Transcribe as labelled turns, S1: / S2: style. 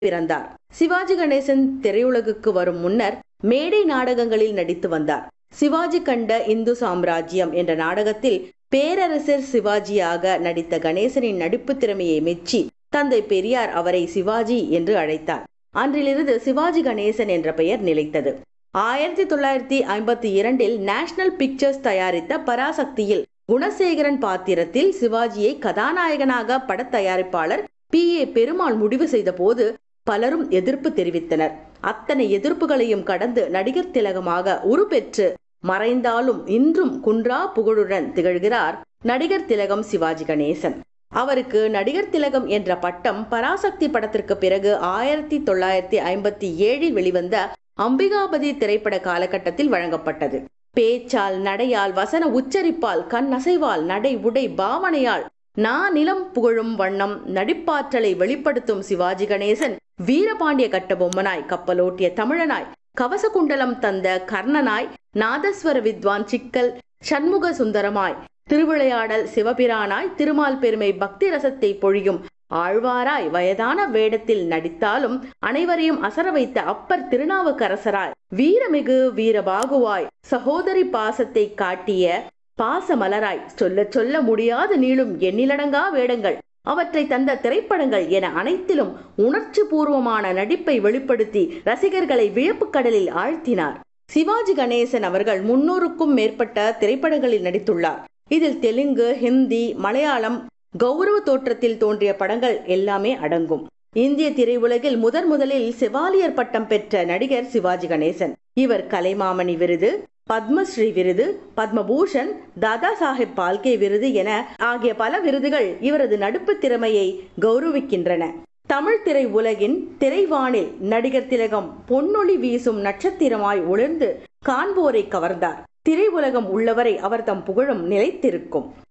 S1: பிறந்தார் சிவாஜி கணேசன் திரையுலகுக்கு வரும் முன்னர் மேடை நாடகங்களில் நடித்து வந்தார் சிவாஜி கண்ட இந்து சாம்ராஜ்யம் என்ற நாடகத்தில் பேரரசர் சிவாஜியாக நடித்த கணேசனின் நடிப்பு திறமையை மெச்சி தந்தை பெரியார் அவரை சிவாஜி என்று அழைத்தார் அன்றிலிருந்து சிவாஜி கணேசன் என்ற பெயர் நிலைத்தது ஆயிரத்தி தொள்ளாயிரத்தி ஐம்பத்தி இரண்டில் நேஷனல் பிக்சர்ஸ் தயாரித்த பராசக்தியில் குணசேகரன் பாத்திரத்தில் சிவாஜியை கதாநாயகனாக படத் தயாரிப்பாளர் பி ஏ பெருமாள் முடிவு செய்த போது பலரும் எதிர்ப்பு தெரிவித்தனர் அத்தனை எதிர்ப்புகளையும் கடந்து நடிகர் திலகமாக உருப்பெற்று மறைந்தாலும் இன்றும் குன்றா புகழுடன் திகழ்கிறார் நடிகர் திலகம் சிவாஜி கணேசன் அவருக்கு நடிகர் திலகம் என்ற பட்டம் பராசக்தி படத்திற்கு பிறகு ஆயிரத்தி தொள்ளாயிரத்தி ஐம்பத்தி ஏழில் வெளிவந்த அம்பிகாபதி திரைப்பட காலகட்டத்தில் வழங்கப்பட்டது பேச்சால் நடையால் வசன உச்சரிப்பால் கண் அசைவால் நடை உடை பாவனையால் நான் நிலம் புகழும் வண்ணம் நடிப்பாற்றலை வெளிப்படுத்தும் சிவாஜி கணேசன் வீரபாண்டிய கட்டபொம்மனாய் கப்பலோட்டிய தமிழனாய் கவசகுண்டலம் தந்த கர்ணனாய் நாதஸ்வர வித்வான் சிக்கல் சண்முக சுந்தரமாய் திருவிளையாடல் சிவபிரானாய் திருமால் பெருமை பக்தி ரசத்தை பொழியும் ஆழ்வாராய் வயதான வேடத்தில் நடித்தாலும் அனைவரையும் அசர வைத்த அப்பர் திருநாவுக்கரசராய் வீரமிகு வீரபாகுவாய் சகோதரி பாசத்தை காட்டிய பாசமலராய் சொல்ல சொல்ல முடியாது நீளும் எண்ணிலடங்கா வேடங்கள் அவற்றை தந்த திரைப்படங்கள் என அனைத்திலும் உணர்ச்சி பூர்வமான நடிப்பை வெளிப்படுத்தி ரசிகர்களை வியப்பு கடலில் ஆழ்த்தினார் சிவாஜி கணேசன் அவர்கள் முன்னூறுக்கும் மேற்பட்ட திரைப்படங்களில் நடித்துள்ளார் இதில் தெலுங்கு ஹிந்தி மலையாளம் கௌரவ தோற்றத்தில் தோன்றிய படங்கள் எல்லாமே அடங்கும் இந்திய திரையுலகில் முதன் முதலில் செவாலியர் பட்டம் பெற்ற நடிகர் சிவாஜி கணேசன் இவர் கலைமாமணி விருது பத்மஸ்ரீ விருது பத்மபூஷன் தாதா சாஹேப் பால்கே விருது என ஆகிய பல விருதுகள் இவரது நடிப்பு திறமையை கௌரவிக்கின்றன தமிழ் திரை உலகின் திரைவானில் நடிகர் திலகம் பொன்னொளி வீசும் நட்சத்திரமாய் ஒளிர்ந்து காண்போரை கவர்ந்தார் திரை உலகம் உள்ளவரை அவர் தம் புகழும் நிலைத்திருக்கும்